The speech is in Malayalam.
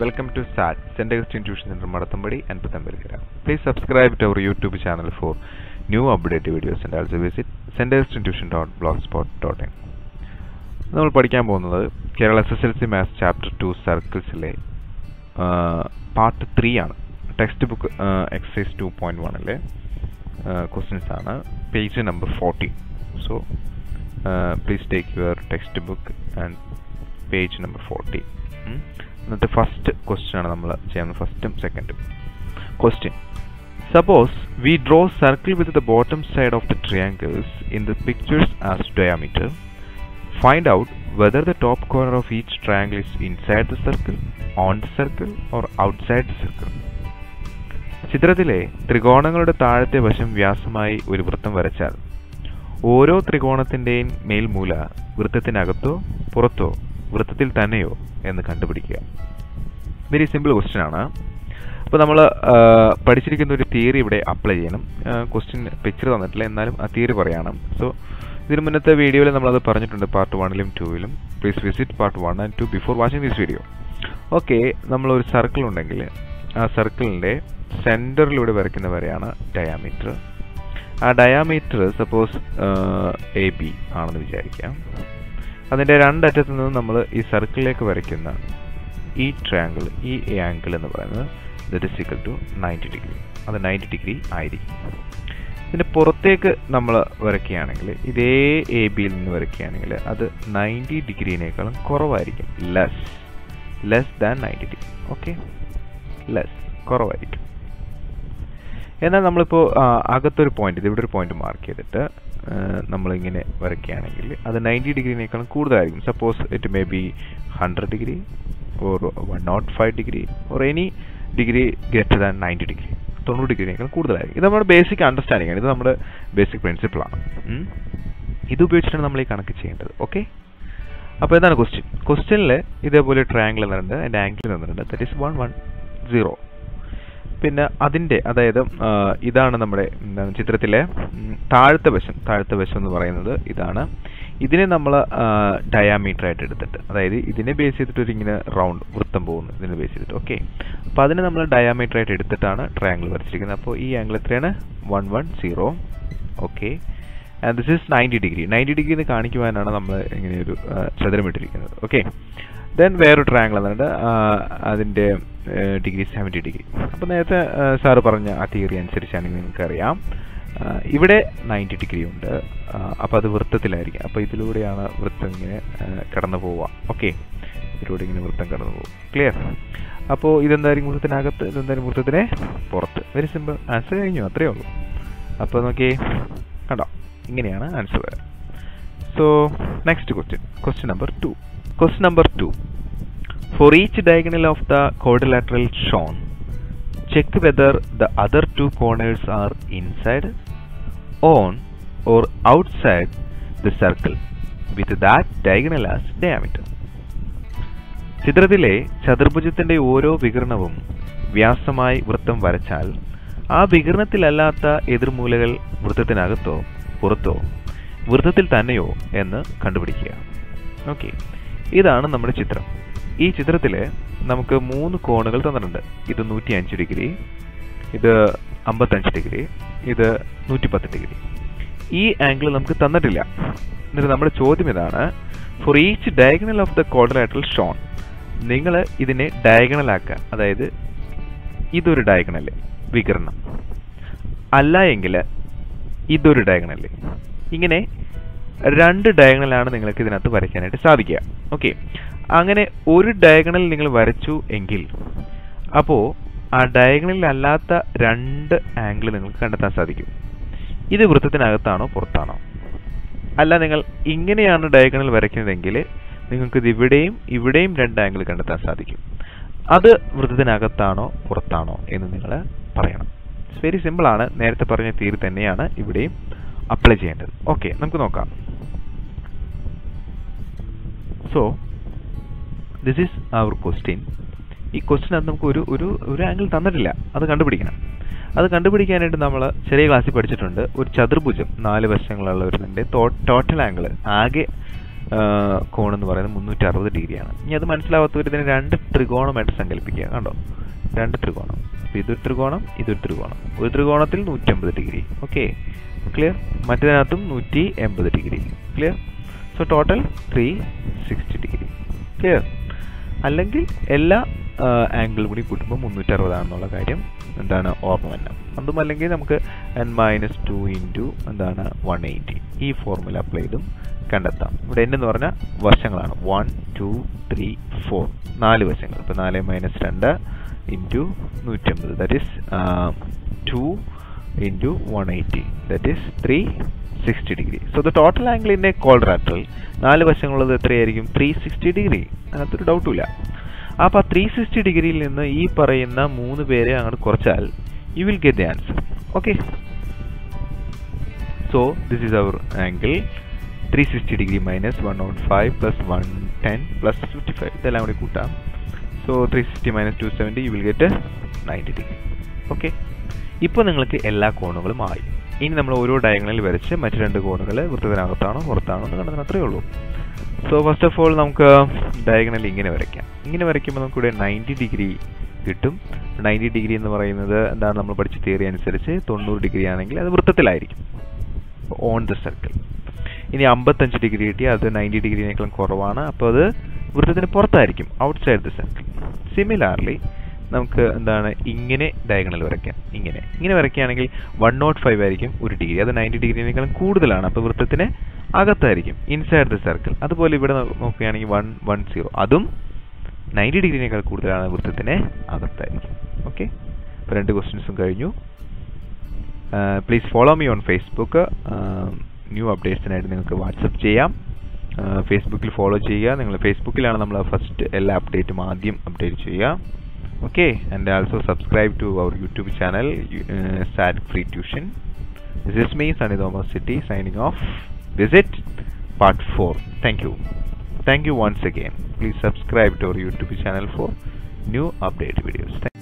Welcome to SAT, Center Christian Tuition Center, Madathambadi and Pathambalikara. Please subscribe to our YouTube channel for new updated videos and also visit centerinstitution.blogspot.in. നമ്മൾ പഠിക്കാൻ പോകുന്നത് Kerala S S L C maths chapter two സർക്കിൾസിലെ പാർട്ട് ത്രീ ആണ് text book exercise two point വണ്ണിലെ ക്വസ്റ്റ്യൻസ് ആണ് page number fourteen so please take your text book and page number forty എന്നിട്ട് ഫസ്റ്റ് ക്വസ്റ്റ്യൻ ആണ് നമ്മൾ ചെയ്യുന്നത് ഫസ്റ്റും സെക്കൻഡും question suppose we draw circle with the bottom side of the triangles in the pictures as diameter find out whether the top corner of each triangle is inside the circle on the circle or outside the circle ചിത്രത്തിലെ ത്രികോണങ്ങളുടെ താഴത്തെ വശം വ്യാസമായി ഒരു വൃത്തം വരച്ചാൽ ഓരോ ത്രികോണത്തിന്റെയും മേൽമൂല വൃത്തത്തിനകത്തോ പുറത്തോ വൃത്തത്തിൽ തന്നെയോ എന്ന് കണ്ടുപിടിക്കുക വെരി സിമ്പിൾ ക്വസ്റ്റ്യൻ ആണ് അപ്പോൾ നമ്മൾ പഠിച്ചിരിക്കുന്ന ഒരു തിയറി ഇവിടെ അപ്ലൈ ചെയ്യണം ക്വസ്റ്റ്യൻ പിക്ചർ തന്നിട്ടില്ല എന്നാലും ആ തിയറി പറയണം സോ ഇതിന് മുന്നത്തെ വീഡിയോയിൽ നമ്മളത് പറഞ്ഞിട്ടുണ്ട് പാർട്ട് വണ്ണിലും ടൂവിലും please visit part one and two before watching this video okay നമ്മളൊരു സർക്കിൾ ഉണ്ടെങ്കിൽ ആ സർക്കിളിൻ്റെ സെൻറ്ററിലൂടെ വരയ്ക്കുന്ന വരെയാണ് ഡയാമീറ്റർ ആ ഡയാമീറ്റർ സപ്പോസ് എ ബി ആണെന്ന് വിചാരിക്കാം അതിൻ്റെ രണ്ടറ്റത്തു നിന്ന് നമ്മൾ ഈ സർക്കിളിലേക്ക് വരയ്ക്കുന്ന ഈ ട്രയാങ്കിൾ ഈ ആംഗിൾ എന്ന് പറയുന്നത് that is equal to ninety degree അത് നയൻറ്റി ഡിഗ്രി ആയിരിക്കും ഇതിൻ്റെ പുറത്തേക്ക് നമ്മൾ വരയ്ക്കുകയാണെങ്കിൽ ഇതേ എ ബിയിൽ നിന്ന് വരയ്ക്കുകയാണെങ്കിൽ അത് നയൻറ്റി ഡിഗ്രിനേക്കാളും കുറവായിരിക്കും less less than ninety degree okay less കുറവായിരിക്കും എന്നാൽ നമ്മളിപ്പോൾ അകത്തൊരു പോയിന്റ് ഇത് ഇവിടെ ഒരു പോയിന്റ് മാർക്ക് ചെയ്തിട്ട് നമ്മളിങ്ങനെ വരയ്ക്കുകയാണെങ്കിൽ അത് നയൻറ്റി ഡിഗ്രിനേക്കാളും കൂടുതലായിരിക്കും suppose it may be hundred degree or one not five degree or any degree greater than ninety degree തൊണ്ണൂറ് ഡിഗ്രിനേക്കാൾ കൂടുതലായിരിക്കും ഇത് നമ്മുടെ ബേസിക് അണ്ടർസ്റ്റാൻഡിംഗ് ആണ് ഇത് നമ്മുടെ ബേസിക് പ്രിൻസിപ്പിളാണ് ഇത് ഉപയോഗിച്ചിട്ടാണ് നമ്മൾ ഈ കണക്ക് ചെയ്യേണ്ടത് ഓക്കെ അപ്പോൾ എന്താണ് ക്വസ്റ്റ്യൻ ക്വസ്റ്റ്യനിൽ ഇതേപോലെ ട്രയാങ്കിൾ തന്നിട്ടുണ്ട് അതിൻ്റെ ആംഗിൾ തന്നിട്ടുണ്ട് that is one one zero പിന്നെ അതിൻ്റെ അതായത് ഇതാണ് നമ്മുടെ എന്താണ് ചിത്രത്തിലെ താഴത്തെ വശം താഴത്തെ വശം എന്ന് പറയുന്നത് ഇതാണ് ഇതിനെ നമ്മൾ ഡയാമീറ്റർ ആയിട്ട് എടുത്തിട്ട് അതായത് ഇതിനെ ബേസ് ചെയ്തിട്ട് ഒരു ഇങ്ങനെ റൗണ്ട് വൃത്തം പോകുന്നു ഇതിനെ ബേസ് ചെയ്തിട്ട് ഓക്കെ അപ്പോൾ അതിനെ നമ്മൾ ഡയാമീറ്റർ ആയിട്ട് എടുത്തിട്ടാണ് ട്രയാങ്കിൾ വരച്ചിരിക്കുന്നത് അപ്പോൾ ഈ ആംഗിൾ എത്രയാണ് one one zero okay and this is ninety degree ninety degree എന്ന് കാണിക്കുവാനാണ് നമ്മൾ ഇങ്ങനെ ഒരു ചതുരം ഇട്ടിരിക്കുന്നത് ഓക്കെ ദെൻ വേറൊരു ട്രയാങ്കിൾ എന്നുണ്ട് അതിൻ്റെ ഡിഗ്രി സെവൻറ്റി ഡിഗ്രി അപ്പോൾ നേരത്തെ സാറ് പറഞ്ഞ ആ തിയറി അനുസരിച്ചാണെങ്കിൽ നിങ്ങൾക്കറിയാം ഇവിടെ നയൻറ്റി ഡിഗ്രി ഉണ്ട് അപ്പോൾ അത് വൃത്തത്തിലായിരിക്കും അപ്പോൾ ഇതിലൂടെയാണ് വൃത്തം ഇങ്ങനെ കടന്നു പോവുക ഓക്കെ ഇതിലൂടെ ഇങ്ങനെ വൃത്തം കടന്നു പോകും ക്ലിയർ അപ്പോൾ ഇതെന്തായിരിക്കും വൃത്തത്തിനകത്ത് ഇതെന്തായാലും വൃത്തത്തിന് പുറത്ത് വെരി സിമ്പിൾ ആൻസർ കഴിഞ്ഞു അത്രയേ ഉള്ളൂ അപ്പോൾ നോക്കിയേ കണ്ടോ ഇങ്ങനെയാണ് ആൻസർ വരാം so next question question number two Question number 2. For each diagonal of the quadrilateral shown, check whether the other two corners are inside, on, or outside the circle with that diagonal as diameter. ചിത്രത്തിലെ ചതുർഭുജത്തിന്റെ ഓരോ വികരണവും വ്യാസമായി വൃത്തം വരച്ചാൽ ആ വികരണത്തിലല്ലാത്ത എതിർമൂലകൾ വൃത്തത്തിനകത്തോ പുറത്തോ വൃത്തത്തിൽ തന്നെയോ എന്ന് കണ്ടുപിടിക്കുക ഓക്കെ ഇതാണ് നമ്മുടെ ചിത്രം ഈ ചിത്രത്തിൽ നമുക്ക് മൂന്ന് കോണുകൾ തന്നിട്ടുണ്ട് ഇത് നൂറ്റി അഞ്ച് ഡിഗ്രി ഇത് അമ്പത്തഞ്ച് ഡിഗ്രി ഇത് നൂറ്റി പത്ത് ഡിഗ്രി ഈ ആംഗിൾ നമുക്ക് തന്നിട്ടില്ല എന്നിട്ട് നമ്മുടെ ചോദ്യം ഇതാണ് for each diagonal of the quadrilateral shown നിങ്ങൾ ഇതിനെ ഡയഗണൽ ആക്കുക അതായത് ഇതൊരു ഡയഗണൽ വികരണം അല്ല എങ്കിൽ ഇതൊരു ഡയഗണൽ ഇങ്ങനെ രണ്ട് ഡയഗണലാണ് നിങ്ങൾക്ക് ഇതിനകത്ത് വരയ്ക്കാനായിട്ട് സാധിക്കുക ഓക്കെ അങ്ങനെ ഒരു ഡയഗണൽ നിങ്ങൾ വരച്ചു എങ്കിൽ അപ്പോൾ ആ ഡയഗണലിൽ അല്ലാത്ത രണ്ട് ആംഗിൾ നിങ്ങൾക്ക് കണ്ടെത്താൻ സാധിക്കും ഇത് വൃത്തത്തിനകത്താണോ പുറത്താണോ അല്ല നിങ്ങൾ ഇങ്ങനെയാണ് ഡയഗണൽ വരയ്ക്കുന്നതെങ്കിൽ നിങ്ങൾക്ക് ഇത് ഇവിടെയും ഇവിടെയും രണ്ട് ആംഗിൾ കണ്ടെത്താൻ സാധിക്കും അത് വൃത്തത്തിനകത്താണോ പുറത്താണോ എന്ന് നിങ്ങൾ പറയണം വെരി സിമ്പിൾ ആണ് നേരത്തെ പറഞ്ഞ തീര് തന്നെയാണ് ഇവിടെയും അപ്ലൈ ചെയ്യേണ്ടത് ഓക്കെ നമുക്ക് നോക്കാം so this is our question ഈ ക്വസ്റ്റ്യനകത്ത് നമുക്ക് ഒരു ഒരു ഒരു ആംഗിൾ തന്നിട്ടില്ല അത് കണ്ടുപിടിക്കണം അത് കണ്ടുപിടിക്കാനായിട്ട് നമ്മൾ ചെറിയ ക്ലാസ്സിൽ പഠിച്ചിട്ടുണ്ട് ഒരു ചതുർഭുജം നാല് വശങ്ങളുള്ള ഒരു ടോട്ടൽ ആംഗിൾ ആകെ കോൺ എന്ന് പറയുന്നത് മുന്നൂറ്റി അറുപത് ഡിഗ്രിയാണ് ഇനി അത് മനസ്സിലാവാത്തവർ ഇതിനെ രണ്ട് ത്രികോണമായിട്ട് സങ്കല്പിക്കുക കണ്ടോ രണ്ട് ത്രികോണം അപ്പോൾ ഇതൊരു ത്രികോണം ഇതൊരു ത്രികോണം ഒരു ത്രികോണത്തിൽ നൂറ്റമ്പത് ഡിഗ്രി ഓക്കെ ക്ലിയർ മറ്റേതിനകത്തും നൂറ്റി എൺപത് degree clear so total three sixty degree clear അല്ലെങ്കിൽ എല്ലാ ആംഗിളും കൂടി കൂട്ടുമ്പോൾ മുന്നൂറ്ററുപതാണെന്നുള്ള കാര്യം എന്താണ് ഓർമ്മ തന്നെ അതും അല്ലെങ്കിൽ നമുക്ക് എൻ മൈനസ് ടു ഇൻറ്റു എന്താണ് വൺ എയ്റ്റി ഈ ഫോർമുല അപ്ലൈ ചെയ്തും കണ്ടെത്താം ഇവിടെ എൻ എന്ന് പറഞ്ഞാൽ വർഷങ്ങളാണ് വൺ ടു ത്രീ ഫോർ നാല് വശങ്ങൾ ഇപ്പോൾ നാല് മൈനസ് രണ്ട് ഇൻറ്റു നൂറ്റമ്പത് that is two into one eighty that is three sixty degree so the total angle in a quadrilateral നാല് വശങ്ങളുള്ളത് എത്രയായിരിക്കും ത്രീ സിക്സ്റ്റി ഡിഗ്രി അതിനകത്തൊരു ഡൗട്ടുമില്ല അപ്പോൾ ത്രീ സിക്സ്റ്റി ഡിഗ്രിയിൽ നിന്ന് ഈ പറയുന്ന മൂന്ന് പേരെ അങ്ങോട്ട് കുറച്ചാൽ you will get the answer okay so this is our angle three sixty degree minus one not five plus one ten plus fifty five ഇതെല്ലാം കൂടി കൂട്ടാം so three sixty minus two seventy you will get ninety degree okay ഇപ്പോൾ നിങ്ങൾക്ക് എല്ലാ കോണുകളും ആയി ഇനി നമ്മൾ ഓരോ ഡയഗണലിൽ വരച്ച് മറ്റു രണ്ട് കോണുകൾ വൃത്തത്തിനകത്താണോ പുറത്താണോ എന്ന് കണ്ടെത്താൻ അത്രയേ ഉള്ളൂ സോ ഫസ്റ്റ് ഓഫ് ഓൾ നമുക്ക് ഡയഗണൽ ഇങ്ങനെ വരയ്ക്കാം ഇങ്ങനെ വരയ്ക്കുമ്പോൾ നമുക്കിവിടെ നയൻറ്റി ഡിഗ്രി കിട്ടും നയൻറ്റി ഡിഗ്രി എന്ന് പറയുന്നത് എന്താണ് നമ്മൾ പഠിച്ച തിയറി അനുസരിച്ച് തൊണ്ണൂറ് ഡിഗ്രി ആണെങ്കിൽ അത് വൃത്തത്തിലായിരിക്കും ഓൺ ദ സർക്കിൾ ഇനി അമ്പത്തഞ്ച് ഡിഗ്രി കിട്ടി അത് നയൻറ്റി ഡിഗ്രിനേക്കാളും കുറവാണ് അപ്പോൾ അത് വൃത്തത്തിന് പുറത്തായിരിക്കും ഔട്ട്സൈഡ് ദ സർക്കിൾ സിമിലാർലി നമുക്ക് എന്താണ് ഇങ്ങനെ ഡയഗണൽ വരയ്ക്കാം ഇങ്ങനെ ഇങ്ങനെ വരയ്ക്കുകയാണെങ്കിൽ വൺ നോട്ട് ഫൈവ് ആയിരിക്കും ഒരു ഡിഗ്രി അത് നയൻറ്റി ഡിഗ്രിനേക്കാളും കൂടുതലാണ് അപ്പോൾ വൃത്തത്തിന് അകത്തായിരിക്കും ഇൻസൈഡ് ദ സർക്കിൾ അതുപോലെ ഇവിടെ നോക്കുകയാണെങ്കിൽ വൺ വൺ സീറോ അതും നയൻറ്റി ഡിഗ്രിനേക്കാൾ കൂടുതലാണ് വൃത്തത്തിന് അകത്തായിരിക്കും ഓക്കെ അപ്പോൾ രണ്ട് ക്വസ്റ്റ്യൻസും കഴിഞ്ഞു please follow me on Facebook new അപ്ഡേറ്റ്സിനായിട്ട് നിങ്ങൾക്ക് വാട്സപ്പ് ചെയ്യാം ഫേസ്ബുക്കിൽ ഫോളോ ചെയ്യുക നിങ്ങൾ ഫേസ്ബുക്കിലാണ് നമ്മൾ ഫസ്റ്റ് എല്ലാ അപ്ഡേറ്റും ആദ്യം അപ്ഡേറ്റ് ചെയ്യുക okay and also subscribe to our youtube channel uh, sad free tuition this is me sunny thomas city signing off visit part 4 thank you thank you once again please subscribe to our youtube channel for new update videos Thank